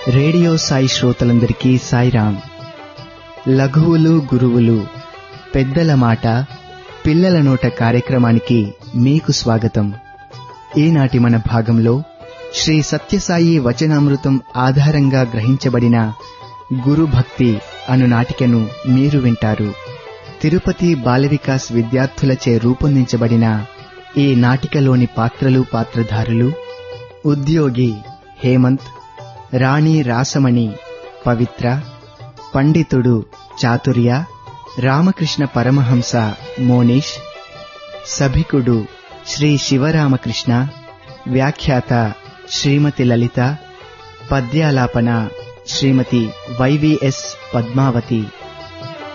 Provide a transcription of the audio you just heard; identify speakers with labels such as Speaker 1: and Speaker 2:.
Speaker 1: radio Sai శ్రోతలందరికీ సాయిరాం లఘువులు గురువులు పెద్దల మాట పిల్లల నోట కార్యక్రమానికి మీకు స్వాగతం ఈనాటి మన భాగంలో శ్రీ సత్యసాయి వచనామృతం ఆధారంగా గ్రహించబడిన గురు భక్తి అను నాటికను మీరు వింటారు తిరుపతి బాలవికాస్ విద్యార్థులచే రూపొందించబడిన ఈ నాటికలోని పాత్రలు పాత్రధారులు ఉద్యోగి హేమంత్ రాణి రాసమణి పవిత్ర పండితుడు చాతుర్య రామకృష్ణ పరమహంస మోనిష్ సభికుడు శ్రీ శివరామకృష్ణ వ్యాఖ్యాత శ్రీమతి లలిత పద్యాలాపన శ్రీమతి వైవిఎస్ పద్మావతి